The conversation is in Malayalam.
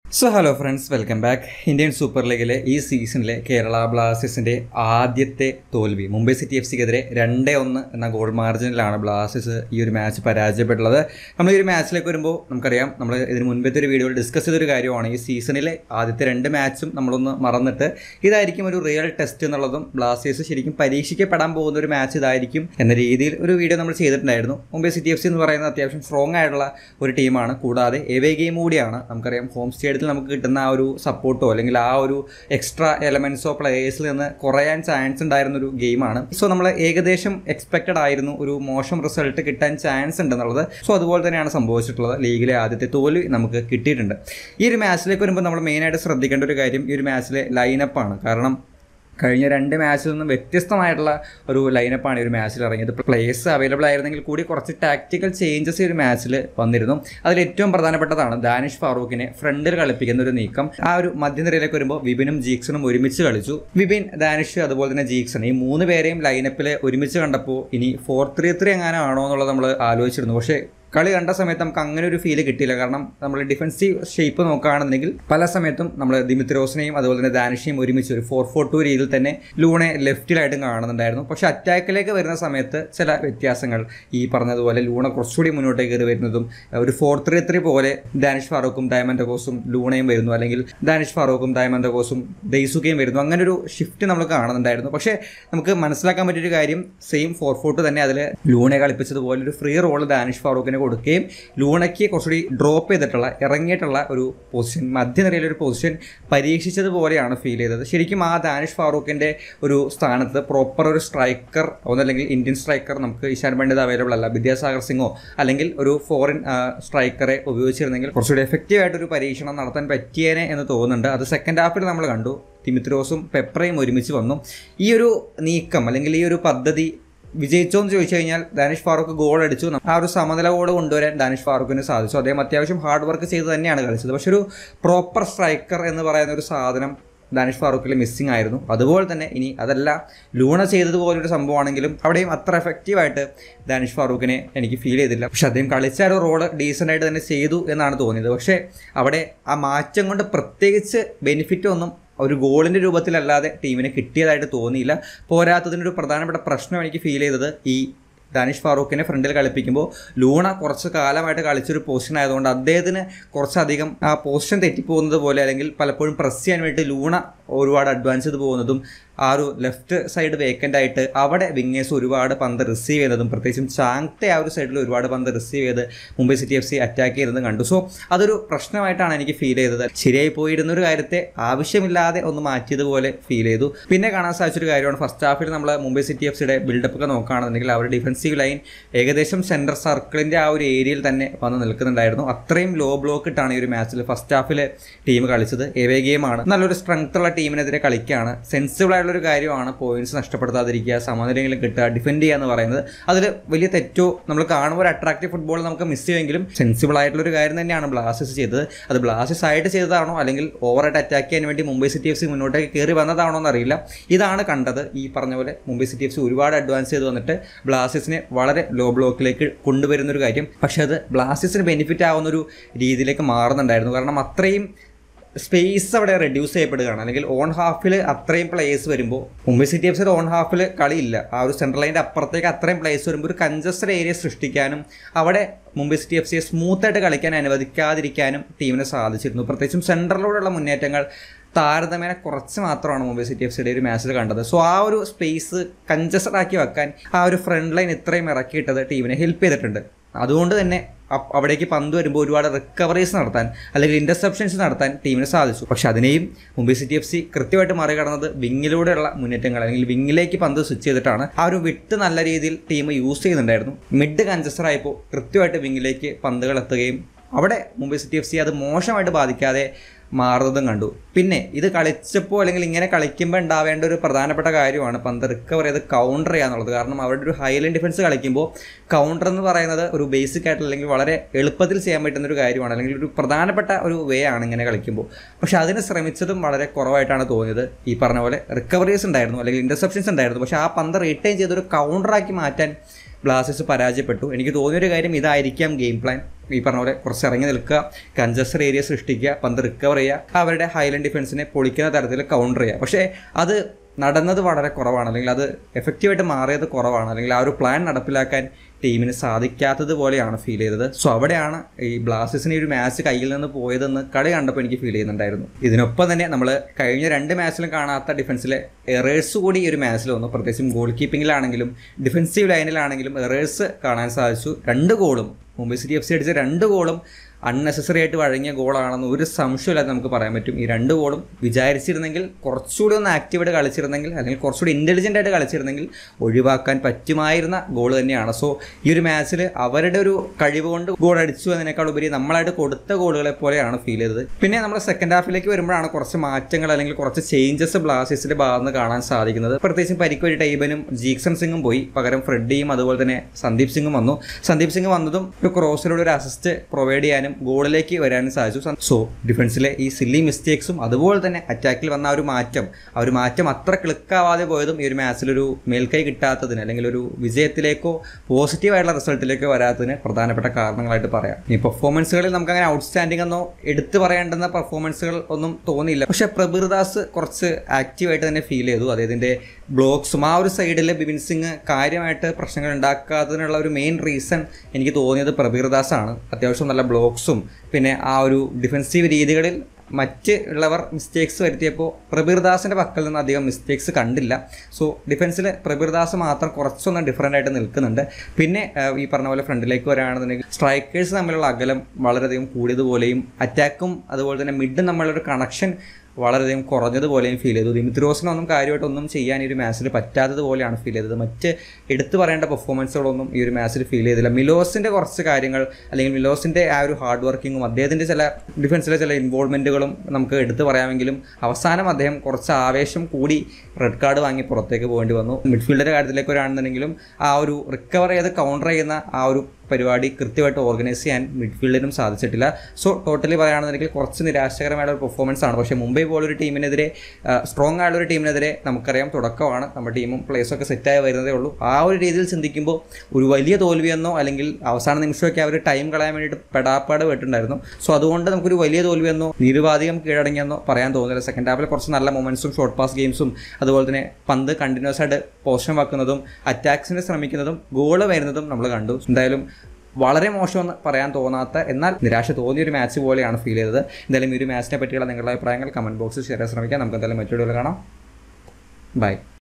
so hello friends welcome back Indian super ലീഗിലെ ഈ സീസണിലെ കേരള ബ്ലാസ്റ്റേഴ്സിന്റെ ആദ്യത്തെ തോൽവി മുംബൈ സിറ്റി എഫ് സിക്കെതിരെ രണ്ടേ ഒന്ന് എന്ന ഗോൾ മാർജിനിലാണ് ബ്ലാസ്റ്റേഴ്സ് ഈ ഒരു മാച്ച് പരാജയപ്പെട്ടുള്ളത് നമ്മൾ ഈ ഒരു മാച്ചിലേക്ക് വരുമ്പോൾ നമുക്കറിയാം നമ്മൾ ഇതിന് മുൻപത്തെ ഒരു വീഡിയോയിൽ ഡിസ്കസ് ചെയ്തൊരു കാര്യമാണ് ഈ സീസണിലെ ആദ്യത്തെ രണ്ട് മാച്ചും നമ്മളൊന്ന് മറന്നിട്ട് ഇതായിരിക്കും ഒരു റിയൽ ടെസ്റ്റ് എന്നുള്ളതും ബ്ലാസ്റ്റേഴ്സ് ശരിക്കും പരീക്ഷിക്കപ്പെടാൻ പോകുന്ന ഒരു മാച്ച് ഇതായിരിക്കും എന്ന രീതിയിൽ ഒരു വീഡിയോ നമ്മൾ ചെയ്തിട്ടുണ്ടായിരുന്നു മുംബൈ സിറ്റി എഫ് സി എന്ന് പറയുന്നത് അത്യാവശ്യം സ്ട്രോങ് ആയിട്ടുള്ള ഒരു ടീമാണ് കൂടാതെ എവേ ഗെയിം കൂടിയാണ് നമുക്കറിയാം ഹോം സ്റ്റേഡിയത്തിൽ നമുക്ക് കിട്ടുന്ന ആ ഒരു സപ്പോർട്ടോ അല്ലെങ്കിൽ ആ ഒരു എക്സ്ട്രാ എലമെന്റ്സോ പ്ലേയേഴ്സിൽ നിന്ന് കുറയാൻ ചാൻസ് ഉണ്ടായിരുന്ന ഒരു ഗെയിമാണ് സോ നമ്മൾ ഏകദേശം എക്സ്പെക്റ്റഡ് ആയിരുന്നു ഒരു മോശം റിസൾട്ട് കിട്ടാൻ ചാൻസ് ഉണ്ടെന്നുള്ളത് സോ അതുപോലെ തന്നെയാണ് സംഭവിച്ചിട്ടുള്ളത് ലീഗിലെ ആദ്യത്തെ തോൽവി നമുക്ക് കിട്ടിയിട്ടുണ്ട് ഈ ഒരു മാച്ചിലേക്ക് വരുമ്പോൾ നമ്മൾ മെയിനായിട്ട് ശ്രദ്ധിക്കേണ്ട ഒരു കാര്യം ഈ ഒരു മാച്ചിലെ ലൈനപ്പാണ് കാരണം കഴിഞ്ഞ രണ്ട് മാച്ചിൽ നിന്നും വ്യത്യസ്തമായിട്ടുള്ള ഒരു ലൈനപ്പാണ് ഈ ഒരു മാച്ചിൽ ഇറങ്ങിയത് പ്ലേയേഴ്സ് അവൈലബിൾ ആയിരുന്നെങ്കിൽ കൂടി കുറച്ച് ടാക്ടിക്കൽ ചേഞ്ചസ് ഈ ഒരു മാച്ചിൽ വന്നിരുന്നു അതിൽ ഏറ്റവും പ്രധാനപ്പെട്ടതാണ് ദാനിഷ് ഫാറൂഖിനെ ഫ്രണ്ടിൽ കളിപ്പിക്കുന്ന ഒരു നീക്കം ആ ഒരു മധ്യനിരയിലേക്ക് വരുമ്പോൾ വിപിനും ജീക്സണും ഒരുമിച്ച് കളിച്ചു വിപിൻ ദാനിഷ് അതുപോലെ തന്നെ ജീക്സൺ ഈ മൂന്ന് പേരെയും ലൈനപ്പിൽ ഒരുമിച്ച് കണ്ടപ്പോൾ ഇനി ഫോർ ത്രീ ത്രീ എങ്ങാനും ആണോ എന്നുള്ളത് നമ്മൾ ആലോചിച്ചിരുന്നു പക്ഷേ കളി കണ്ട സമയത്ത് നമുക്ക് അങ്ങനെ ഒരു ഫീല് കിട്ടിയില്ല കാരണം നമ്മൾ ഡിഫൻസീവ് ഷേപ്പ് നോക്കുകയാണെന്നുണ്ടെങ്കിൽ പല സമയത്തും നമ്മൾ ദിമിത്രോസിനെയും അതുപോലെ തന്നെ ദാനിഷിനെയും ഒരുമിച്ച് ഒരു ഫോർ ഫോർ ടു രീതിയിൽ തന്നെ ലൂണെ ലെഫ്റ്റിലായിട്ടും കാണുന്നുണ്ടായിരുന്നു പക്ഷെ അറ്റാക്കിലേക്ക് വരുന്ന സമയത്ത് ചില വ്യത്യാസങ്ങൾ ഈ പറഞ്ഞതുപോലെ ലൂണ കുറച്ചുകൂടി മുന്നോട്ടേക്ക് കയറി വരുന്നതും ഒരു ഫോർ ത്രീ ത്രീ പോലെ ദാനിഷ് ഫാറൂഖും ഡയമൻഡഗോസും ലൂണയും വരുന്നു അല്ലെങ്കിൽ ദാനിഷ് ഫാറൂഖും ഡയമൻഡഗോസും ദൈസുകയും വരുന്നു അങ്ങനെ ഒരു ഷിഫ്റ്റ് നമ്മൾ കാണുന്നുണ്ടായിരുന്നു പക്ഷേ നമുക്ക് മനസ്സിലാക്കാൻ പറ്റിയൊരു കാര്യം സെയിം ഫോർ ഫോർ ടു തന്നെ അതിൽ ലൂണെ കളിപ്പിച്ചതുപോലെ ഒരു ഫ്രീ റോൾ ദാനിഷ് ഫാറൂഖിന് കൊടുക്കുകയും ലൂണയ്ക്ക് കുറച്ചുകൂടി ഡ്രോപ്പ് ചെയ്തിട്ടുള്ള ഇറങ്ങിയിട്ടുള്ള ഒരു പൊസിഷൻ മധ്യനിരയിലെ ഒരു പൊസിഷൻ പരീക്ഷിച്ചതുപോലെയാണ് ഫീൽ ചെയ്തത് ശരിക്കും ആ ദാനിഷ് ഫാറൂഖിൻ്റെ ഒരു സ്ഥാനത്ത് പ്രോപ്പർ ഒരു സ്ട്രൈക്കർ ഒന്നല്ലെങ്കിൽ ഇന്ത്യൻ സ്ട്രൈക്കർ നമുക്ക് ഇഷാൻ പണ്ഡിത് അവൈലബിൾ അല്ല വിദ്യാസാഗർ സിംഗോ അല്ലെങ്കിൽ ഒരു ഫോറിൻ സ്ട്രൈക്കറെ ഉപയോഗിച്ചിരുന്നെങ്കിൽ കുറച്ചുകൂടി എഫക്റ്റീവ് ആയിട്ടൊരു പരീക്ഷണം നടത്താൻ പറ്റിയേനെ എന്ന് തോന്നുന്നുണ്ട് അത് സെക്കൻഡ് ഹാഫിൽ നമ്മൾ കണ്ടു തിമിത്രോസും പെപ്രയും ഒരുമിച്ച് വന്നു ഈ ഒരു നീക്കം അല്ലെങ്കിൽ ഈ ഒരു പദ്ധതി വിജയിച്ചോ എന്ന് ചോദിച്ചു കഴിഞ്ഞാൽ ദാനിഷ് ഫാറൂഖ് ഗോൾ അടിച്ചു ആ ഒരു സമനില ഗോൾ കൊണ്ടുവരാൻ ദാനിഷ് ഫാറൂഖിന് സാധിച്ചു അദ്ദേഹം അത്യാവശ്യം ഹാർഡ് വർക്ക് ചെയ്ത് തന്നെയാണ് കളിച്ചത് പക്ഷെ ഒരു പ്രോപ്പർ സ്ട്രൈക്കർ എന്ന് പറയുന്ന ഒരു സാധനം ദാനിഷ് ഫാറൂഖിൽ മിസ്സിംഗ് ആയിരുന്നു അതുപോലെ തന്നെ ഇനി അതല്ല ലൂണ ചെയ്തതുപോലൊരു സംഭവമാണെങ്കിലും അവിടെയും അത്ര എഫക്റ്റീവായിട്ട് ദാനിഷ് ഫാറൂഖിനെ എനിക്ക് ഫീൽ ചെയ്തില്ല പക്ഷെ അദ്ദേഹം കളിച്ച ഒരു റോള് ഡീസൻ്റ് ആയിട്ട് തന്നെ ചെയ്തു എന്നാണ് തോന്നിയത് പക്ഷേ അവിടെ ആ മാറ്റം കൊണ്ട് പ്രത്യേകിച്ച് ബെനിഫിറ്റ് ഒന്നും ഒരു ഗോളിൻ്റെ രൂപത്തിലല്ലാതെ ടീമിന് കിട്ടിയതായിട്ട് തോന്നിയില്ല പോരാത്തതിനൊരു പ്രധാനപ്പെട്ട പ്രശ്നം എനിക്ക് ഫീൽ ചെയ്തത് ഈ ദാനിഷ് ഫാറൂഖിനെ ഫ്രണ്ടിൽ കളിപ്പിക്കുമ്പോൾ ലൂണ കുറച്ച് കാലമായിട്ട് കളിച്ചൊരു പൊസിഷൻ ആയതുകൊണ്ട് അദ്ദേഹത്തിന് കുറച്ചധികം ആ പൊസിഷൻ തെറ്റിപ്പോകുന്നത് പോലെ അല്ലെങ്കിൽ പലപ്പോഴും പ്രസ് ചെയ്യാൻ വേണ്ടി ലൂണ ഒരുപാട് അഡ്വാൻസ് ചെയ്ത് പോകുന്നതും ആ ഒരു ലെഫ്റ്റ് സൈഡ് വേക്കൻ്റ് ആയിട്ട് അവിടെ വിങ്ങേഴ്സ് ഒരുപാട് പന്ത് റിസീവ് ചെയ്യുന്നതും പ്രത്യേകിച്ചും ചാങ്ത്തെ ആ ഒരു സൈഡിൽ ഒരുപാട് പന്ത് റിസീവ് ചെയ്ത് Mumbai city F C attack ചെയ്യുന്നതും കണ്ടു സോ അതൊരു പ്രശ്നമായിട്ടാണ് എനിക്ക് ഫീൽ ചെയ്തത് ശരിയായി പോയിരുന്ന ഒരു കാര്യത്തെ ആവശ്യമില്ലാതെ ഒന്ന് മാറ്റിയതുപോലെ ഫീൽ ചെയ്തു പിന്നെ കാണാൻ സാധിച്ചൊരു കാര്യമാണ് ഫസ്റ്റ് ഹാഫിൽ നമ്മൾ മുംബൈ സിറ്റി എഫ് സിയുടെ ബിൽഡപ്പ് ഒക്കെ നോക്കുകയാണെന്നുണ്ടെങ്കിൽ അവരുടെ ഡിഫൻസീവ് ലൈൻ ഏകദേശം സെൻറ്റർ സർക്കിളിൻ്റെ ആ ഒരു ഏരിയയിൽ തന്നെ വന്ന് നിൽക്കുന്നുണ്ടായിരുന്നു അത്രയും ലോ ബ്ലോക്ക് ഇട്ടാണ് ഈ ഒരു മാച്ചിൽ ഫസ്റ്റ് ഹാഫിൽ ടീം കളിച്ചത് എവേ ഗെയിമാണ് നല്ലൊരു സ്ട്രെങ്ത് ഉള്ള ടീമിനെതിരെ കളിക്കുകയാണ് സെൻസിബിൾ ആയിട്ടുള്ള ഒരു കാര്യമാണ് പോയിന്റ്സ് നഷ്ടപ്പെടുത്താതിരിക്കുക സമനിലയെങ്കിലും കിട്ടുക ഡിഫെൻഡ് ചെയ്യുക എന്ന് പറയുന്നത് അതിൽ വലിയ തെറ്റോ നമ്മൾ കാണുമ്പോൾ ഒരു അട്രാക്റ്റീവ് ഫുട്ബോൾ നമുക്ക് മിസ് ചെയ്യുമെങ്കിലും സെൻസിബിൾ ആയിട്ടുള്ള ഒരു കാര്യം തന്നെയാണ് ബ്ലാസ്റ്റേഴ്സ് ചെയ്തത് അത് ബ്ലാസ്റ്റേഴ്സ് ആയിട്ട് ചെയ്തതാണോ അല്ലെങ്കിൽ ഓവറായിട്ട് അറ്റാക്ക് ചെയ്യാൻ വേണ്ടി മുംബൈ സിറ്റി എഫ് സി മുന്നോട്ടേക്ക് കയറി വന്നതാണോ എന്നറിയില്ല ഇതാണ് കണ്ടത് ഈ പറഞ്ഞ പോലെ മുംബൈ സിറ്റി എഫ് സി ഒരുപാട് അഡ്വാൻസ് ചെയ്ത് വന്നിട്ട് ബ്ലാസ്റ്റേഴ്സിനെ വളരെ ലോ ബ്ലോക്കിലേക്ക് കൊണ്ടുവരുന്ന ഒരു കാര്യം പക്ഷേ അത് ബ്ലാസ്റ്റേഴ്സിന് ബെനിഫിറ്റ് ആവുന്ന ഒരു രീതിയിലേക്ക് മാറുന്നുണ്ടായിരുന്നു കാരണം അത്രയും സ്പേസ് അവിടെ റെഡ്യൂസ് ചെയ്യപ്പെടുകയാണ് അല്ലെങ്കിൽ ഓൺ ഹാഫിൽ അത്രയും പ്ലേയേഴ്സ് വരുമ്പോൾ മുംബൈ സിറ്റി എഫ് സിയുടെ ഓൺ ഹാഫിൽ കളിയില്ല ആ ഒരു സെൻട്രൽ ലൈൻ്റെ അപ്പുറത്തേക്ക് അത്രയും പ്ലേയേഴ്സ് വരുമ്പോൾ ഒരു കഞ്ചസ്റ്റഡ് ഏരിയ സൃഷ്ടിക്കാനും അവിടെ മുംബൈ സിറ്റി എഫ് സിയെ സ്മൂത്തായിട്ട് കളിക്കാൻ അനുവദിക്കാതിരിക്കാനും ടീമിന് സാധിച്ചിരുന്നു പ്രത്യേകിച്ചും സെൻട്രലിലൂടെയുള്ള മുന്നേറ്റങ്ങൾ താരതമ്യേന കുറച്ച് മാത്രമാണ് മുംബൈ സിറ്റി എഫ് സിയുടെ ഒരു മാച്ചിൽ കണ്ടത് സോ ആ ഒരു സ്പേസ് കഞ്ചസ്റ്റഡ് ആക്കി വെക്കാൻ ആ ഒരു ഫ്രണ്ട് ലൈൻ ഇത്രയും ഇറക്കിയിട്ടത് ടീമിനെ ഹെൽപ്പ് ചെയ്തിട്ടുണ്ട് അതുകൊണ്ട് തന്നെ അവിടേക്ക് പന്ത് വരുമ്പോൾ ഒരുപാട് റിക്കവറീസ് നടത്താൻ അല്ലെങ്കിൽ ഇൻ്റർസെപ്ഷൻസ് നടത്താൻ ടീമിന് സാധിച്ചു പക്ഷെ അതിനെയും മുംബൈ സിറ്റി എഫ് സി കൃത്യമായിട്ട് മറികടന്നത് വിങ്ങിലൂടെയുള്ള മുന്നേറ്റങ്ങൾ അല്ലെങ്കിൽ വിങ്ങിലേക്ക് പന്ത് സ്വിച്ച് ചെയ്തിട്ടാണ് ആ ഒരു വിട്ട് നല്ല രീതിയിൽ ടീം യൂസ് ചെയ്യുന്നുണ്ടായിരുന്നു മിഡ് കഞ്ചസ്റ്റർ ആയപ്പോൾ കൃത്യമായിട്ട് വിങ്ങിലേക്ക് പന്തുകൾ എത്തുകയും അവിടെ മുംബൈ സിറ്റി എഫ് സി അത് മോശമായിട്ട് ബാധിക്കാതെ മാറുന്നതും കണ്ടു പിന്നെ ഇത് കളിച്ചപ്പോൾ അല്ലെങ്കിൽ ഇങ്ങനെ കളിക്കുമ്പോൾ ഉണ്ടാവേണ്ട ഒരു പ്രധാനപ്പെട്ട കാര്യമാണ് പന്ത് റിക്കവർ ചെയ്ത് കൗണ്ടർ ചെയ്യാന്നുള്ളത് കാരണം അവരുടെ ഒരു ഹൈലൈൻ ഡിഫൻസ് കളിക്കുമ്പോൾ കൗണ്ടർ എന്ന് പറയുന്നത് ഒരു ബേസിക് ആയിട്ടുള്ള അല്ലെങ്കിൽ വളരെ എളുപ്പത്തിൽ ചെയ്യാൻ പറ്റുന്ന ഒരു കാര്യമാണ് അല്ലെങ്കിൽ ഒരു പ്രധാനപ്പെട്ട ഒരു വേ ആണ് ഇങ്ങനെ കളിക്കുമ്പോൾ പക്ഷെ അതിന് ശ്രമിച്ചതും വളരെ കുറവായിട്ടാണ് തോന്നിയത് ഈ പറഞ്ഞ പോലെ റിക്കവറീസ് ഉണ്ടായിരുന്നു അല്ലെങ്കിൽ ഇൻ്റർസെപ്ഷൻസ് ഉണ്ടായിരുന്നു പക്ഷേ ആ പന്ത് റീറ്റെയിൻ ചെയ്തൊരു കൗണ്ടറാക്കി മാറ്റാൻ ബ്ലാസ്റ്റേഴ്സ് പരാജയപ്പെട്ടു എനിക്ക് തോന്നിയൊരു കാര്യം ഇതായിരിക്കാം ഗെയിം പ്ലാൻ ഈ പറഞ്ഞ പോലെ കുറച്ച് ഇറങ്ങി നിൽക്കുക കഞ്ചസ്റ്റർ ഏരിയ സൃഷ്ടിക്കുക പന്ത് റിക്കവർ ചെയ്യുക അവരുടെ ഹൈലൻഡ് ഡിഫൻസിനെ പൊളിക്കുന്ന തരത്തിൽ കൗണ്ടർ ചെയ്യുക പക്ഷേ അത് നടന്നത് വളരെ കുറവാണ് അല്ലെങ്കിൽ അത് എഫക്റ്റീവായിട്ട് മാറിയത് കുറവാണ് അല്ലെങ്കിൽ ആ ഒരു പ്ലാൻ നടപ്പിലാക്കാൻ ടീമിന് സാധിക്കാത്തത് പോലെയാണ് ഫീൽ ചെയ്തത് സോ അവിടെയാണ് ഈ ബ്ലാസ്റ്റേഴ്സിന് ഈ ഒരു മാച്ച് കയ്യിൽ നിന്ന് പോയതെന്ന് കളി കണ്ടപ്പോൾ എനിക്ക് ഫീൽ ചെയ്യുന്നുണ്ടായിരുന്നു ഇതിനൊപ്പം തന്നെ നമ്മൾ കഴിഞ്ഞ രണ്ട് മാച്ചിലും കാണാത്ത ഡിഫൻസിലെ എറേഴ്സ് കൂടി ഈ ഒരു മാച്ചിൽ വന്നു പ്രത്യേകിച്ചും ഗോൾ കീപ്പിങ്ങിലാണെങ്കിലും ഡിഫൻസീവ് ലൈനിലാണെങ്കിലും എറേഴ്സ് കാണാൻ സാധിച്ചു രണ്ട് ഗോളും മുംബൈ സിറ്റി എഫ് സി അടിച്ച രണ്ട് ഗോളും അൺനെസസറി ആയിട്ട് വഴങ്ങിയ ഗോളാണെന്ന് ഒരു സംശയമില്ലാതെ നമുക്ക് പറയാൻ പറ്റും ഈ രണ്ട് ഗോളും വിചാരിച്ചിരുന്നെങ്കിൽ കുറച്ചുകൂടി ഒന്ന് ആക്റ്റീവായിട്ട് കളിച്ചിരുന്നെങ്കിൽ അല്ലെങ്കിൽ കുറച്ചുകൂടി ഇൻ്റലിജൻ്റ് ആയിട്ട് കളിച്ചിരുന്നെങ്കിൽ ഒഴിവാക്കാൻ പറ്റുമായിരുന്ന ഗോൾ തന്നെയാണ് സോ ഈ ഒരു മാച്ചിൽ അവരുടെ ഒരു കഴിവ് കൊണ്ട് ഗോൾ അടിച്ചു എന്നതിനേക്കാൾ ഉപരി നമ്മളായിട്ട് കൊടുത്ത ഗോളുകളെ പോലെയാണ് ഫീൽ ചെയ്തത് പിന്നെ നമ്മൾ സെക്കൻഡ് ഹാഫിലേക്ക് വരുമ്പോഴാണ് കുറച്ച് മാറ്റങ്ങൾ അല്ലെങ്കിൽ കുറച്ച് ചേഞ്ചസ് ബ്ലാസ്റ്റേഴ്സിന്റെ ഭാഗത്ത് നിന്ന് കാണാൻ സാധിക്കുന്നത് പ്രത്യേകിച്ചും പരിക്ക് പറ്റി ടൈബനും ജീക്സൺ സിംഗും പോയി പകരം ഫ്രെഡിയും അതുപോലെ തന്നെ സന്ദീപ് സിംഗും വന്നു സന്ദീപ് സിംഗ് വന്നതും ഒരു ക്രോസിലൂടെ ഒരു അസിസ്റ്റ് പ്രൊവൈഡ് ചെയ്യാനും ഗോളിലേക്ക് വരാനും സാധിച്ചു സോ ഡിഫൻസിലെ ഈ സില്ലി മിസ്റ്റേക്സും അതുപോലെ തന്നെ അറ്റാക്കിൽ വന്ന ആ ഒരു മാറ്റം ആ ഒരു മാറ്റം അത്ര ക്ലിക്കാവാതെ പോയതും ഈ ഒരു മാച്ചിലൊരു മേൽക്കൈ കിട്ടാത്തതിന് അല്ലെങ്കിൽ ഒരു വിജയത്തിലേക്കോ പോസിറ്റീവായിട്ടുള്ള റിസൾട്ടിലേക്കോ വരാത്തതിന് പ്രധാനപ്പെട്ട കാരണങ്ങളായിട്ട് പറയാം ഈ പെർഫോമൻസുകളിൽ നമുക്ക് അങ്ങനെ ഔട്ട്സ്റ്റാൻഡിംഗ് എന്നോ എടുത്തു പറയേണ്ടുന്ന പെർഫോമൻസുകൾ ഒന്നും തോന്നിയില്ല പക്ഷെ പ്രബീർദാസ് കുറച്ച് ആക്റ്റീവായിട്ട് തന്നെ ഫീൽ ചെയ്തു അദ്ദേഹത്തിൻ്റെ ബ്ലോക്സും ആ ഒരു സൈഡിൽ ബിപിൻ സിംഗ് കാര്യമായിട്ട് പ്രശ്നങ്ങൾ ഉണ്ടാക്കാത്തതിനുള്ള ഒരു മെയിൻ റീസൺ എനിക്ക് തോന്നിയത് പ്രബീർദാസ് ആണ് അത്യാവശ്യം നല്ല ബ്ലോക്സും പിന്നെ ആ ഒരു ഡിഫൻസീവ് രീതികളിൽ മറ്റ് ഉള്ളവർ മിസ്റ്റേക്സ് വരുത്തിയപ്പോൾ പ്രബീർദാസിൻ്റെ പക്കൽ നിന്ന് അധികം മിസ്റ്റേക്സ് കണ്ടില്ല സോ ഡിഫൻസിൽ പ്രബീർദാസ് മാത്രം കുറച്ചൊന്ന് ഡിഫറൻ്റ് ആയിട്ട് നിൽക്കുന്നുണ്ട് പിന്നെ ആ, ഈ പറഞ്ഞ പോലെ ഫ്രണ്ടിലേക്ക് വരികയാണെന്നുണ്ടെങ്കിൽ സ്ട്രൈക്കേഴ്സ് തമ്മിലുള്ള അകലം വളരെയധികം കൂടിയതുപോലെയും അറ്റാക്കും അതുപോലെ തന്നെ മിഡും തമ്മിലൊരു കണക്ഷൻ വളരെയധികം കുറഞ്ഞതുപോലെയും ഫീൽ ചെയ്തു ദിമിത്രോസിനൊന്നും കാര്യമായിട്ടൊന്നും ചെയ്യാൻ ഈ ഒരു മാച്ചിൽ പറ്റാത്തതുപോലെയാണ് ഫീൽ ചെയ്തത് മറ്റ് എടുത്തു പറയേണ്ട പെർഫോമൻസുകളൊന്നും ഈ ഒരു മാച്ചിൽ ഫീൽ ചെയ്തില്ല മിലോസിൻ്റെ കുറച്ച് കാര്യങ്ങൾ അല്ലെങ്കിൽ മിലോസിൻ്റെ ആ ഒരു ഹാർഡ് വർക്കിങ്ങും അദ്ദേഹത്തിൻ്റെ ചില ഡിഫൻസിലെ ചില ഇൻവോൾവ്മെൻറ്റുകളും നമുക്ക് എടുത്തു പറയാമെങ്കിലും അവസാനം അദ്ദേഹം കുറച്ച് ആവേശം കൂടി റെഡ് കാർഡ് വാങ്ങി പുറത്തേക്ക് പോകേണ്ടി വന്നു മിഡ്ഫീൽഡിൻ്റെ കാര്യത്തിലേക്ക് വരികയാണെന്നുണ്ടെങ്കിലും ആ ഒരു റിക്കവർ ചെയ്ത് കൗണ്ടർ ചെയ്യുന്ന ആ ഒരു പരിപാടി കൃത്യമായിട്ട് ഓർഗനൈസ് ചെയ്യാൻ മിഡ്ഫീൽഡിനും സാധിച്ചിട്ടില്ല സോ ടോട്ടലി പറയുകയാണെന്നുണ്ടെങ്കിൽ കുറച്ച് നിരാശകരമായുള്ള ഒരു പെർഫോമൻസ് ആണ് പക്ഷേ മുംബൈ പോലൊരു ടീമിനെതിരെ സ്ട്രോങ് ആയുള്ള ഒരു ടീമിനെതിരെ നമുക്കറിയാം തുടക്കമാണ് നമ്മുടെ ടീമും പ്ലേസൊക്കെ സെറ്റായി വരുന്നതേ ഉള്ളൂ ആ ഒരു രീതിയിൽ ചിന്തിക്കുമ്പോൾ ഒരു വലിയ തോൽവിയെന്നോ അല്ലെങ്കിൽ അവസാന നിമിഷമൊക്കെ അവർ ടൈം കളയാൻ വേണ്ടിയിട്ട് പെടാപ്പാട് പെട്ടുണ്ടായിരുന്നു സോ അതുകൊണ്ട് നമുക്കൊരു വലിയ തോൽവിയെന്നോ നിരുപാധികം കീഴടങ്ങിയെന്നോ പറയാൻ തോന്നുന്നില്ല സെക്കൻഡ് ഹാഫിൽ കുറച്ച് നല്ല മൊമെൻറ്റ്സും ഷോർട്ട് പാസ് ഗെയിംസും അതുപോലെ തന്നെ പന്ത് കണ്ടിന്യൂസ് ആയിട്ട് പോഷൻ വെക്കുന്നതും അറ്റാക്സിന് ശ്രമിക്കുന്നതും ഗോള് വരുന്നതും നമ്മൾ കണ്ടു എന്തായാലും വളരെ മോശമെന്ന് പറയാൻ തോന്നാത്ത എന്നാൽ നിരാശ തോന്നിയ ഒരു മാച്ച് പോലെയാണ് ഫീൽ ചെയ്തത് എന്തായാലും ഈ ഒരു മാച്ചിനെ പറ്റിയുള്ള നിങ്ങളുടെ അഭിപ്രായങ്ങൾ കമൻറ്റ് ബോക്സിൽ ഷെയർ ചെയ്യാൻ ശ്രമിക്കാം നമുക്ക് എന്തായാലും മറ്റൊരു കാണാം ബൈ